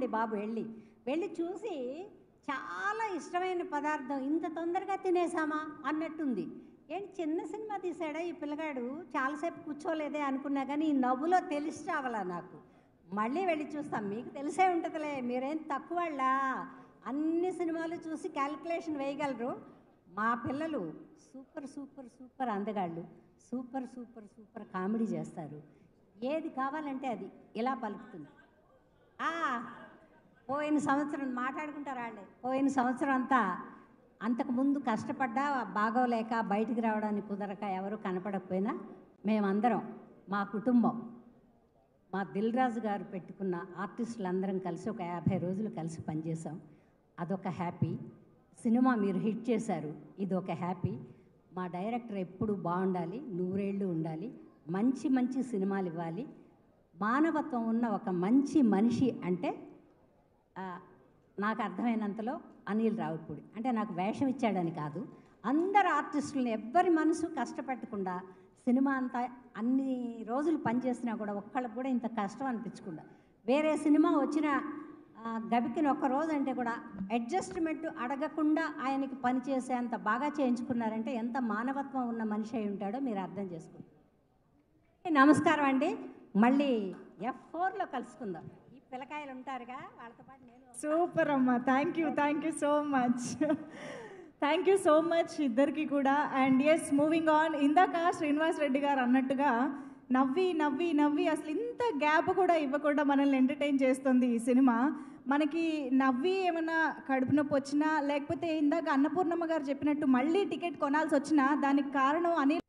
చూశానండి బాబు వెళ్ళి వెళ్ళి చూసి చాలా ఇష్టమైన పదార్థం ఇంత తొందరగా తినేసామా అన్నట్టుంది ఏంటి చిన్న సినిమా తీసాడా ఈ పిల్లగాడు చాలాసేపు కూర్చోలేదే అనుకున్నా కానీ ఈ నవ్వులో తెలిసి రావాలా నాకు మళ్ళీ వెళ్ళి చూస్తాం మీకు తెలిసే ఉంటుందిలే మీరేం తక్కువ వాళ్ళా అన్ని సినిమాలు చూసి క్యాల్కులేషన్ వేయగలరు మా పిల్లలు సూపర్ సూపర్ సూపర్ అందగాళ్ళు సూపర్ సూపర్ సూపర్ కామెడీ చేస్తారు ఏది కావాలంటే అది ఇలా పలుకుతుంది ఆ, పోయిన సంవత్సరం మాట్లాడుకుంటారు వాళ్ళే పోయిన సంవత్సరం అంతా అంతకుముందు కష్టపడ్డా బాగోలేక బయటికి రావడానికి కుదరక ఎవరు కనపడకపోయినా మేమందరం మా కుటుంబం మా దిల్ రాజు గారు పెట్టుకున్న ఆర్టిస్టులు అందరం కలిసి ఒక యాభై రోజులు కలిసి పనిచేసాం అదొక హ్యాపీ సినిమా మీరు హిట్ చేశారు ఇదొక హ్యాపీ మా డైరెక్టర్ ఎప్పుడు బాగుండాలి నూరేళ్ళు ఉండాలి మంచి మంచి సినిమాలు ఇవ్వాలి మానవత్వం ఉన్న ఒక మంచి మనిషి అంటే ఆ, నాకు అర్థమైనంతలో అనిల్ రావుపూడి అంటే నాకు వేషం ఇచ్చాడని కాదు అందరు ఆర్టిస్టులను ఎవ్వరి మనసు కష్టపెట్టకుండా సినిమా అంతా అన్ని రోజులు పనిచేసినా కూడా ఒక్కళ్ళకి కూడా ఇంత కష్టం అనిపించకుండా వేరే సినిమా వచ్చిన ఆ, గబికిన ఒక్క రోజు అంటే కూడా అడ్జస్ట్మెంట్ అడగకుండా ఆయనకి పని చేసేంత బాగా చేయించుకున్నారంటే ఎంత మానవత్వం ఉన్న మనిషి అయి ఉంటాడో మీరు అర్థం చేసుకోండి నమస్కారం అండి మళ్ళీ ఎఫ్ ఫోర్లో కలుసుకుందాం ఈ పిల్లకాయలు ఉంటారుగా వాళ్ళతో పాటు నేను సూపర్ అమ్మా thank you thank you so much thank you so much ఇద్దరికి కూడా అండ్ ఎస్ మూవింగ్ ఆన్ ఇందాక శ్రీనివాస్ రెడ్డి గారు అన్నట్టుగా నవ్వి నవ్వి నవ్వి అసలు ఇంత గ్యాప్ కూడా ఇవ్వకుండా మనల్ని ఎంటర్టైన్ చేస్తుంది ఈ సినిమా మనకి నవ్వి ఏమైనా కడుపు నొప్పి వచ్చినా లేకపోతే ఇందాక అన్నపూర్ణమ్మ గారు చెప్పినట్టు మళ్ళీ టికెట్ కొనాల్సి వచ్చినా దానికి కారణం అనిల్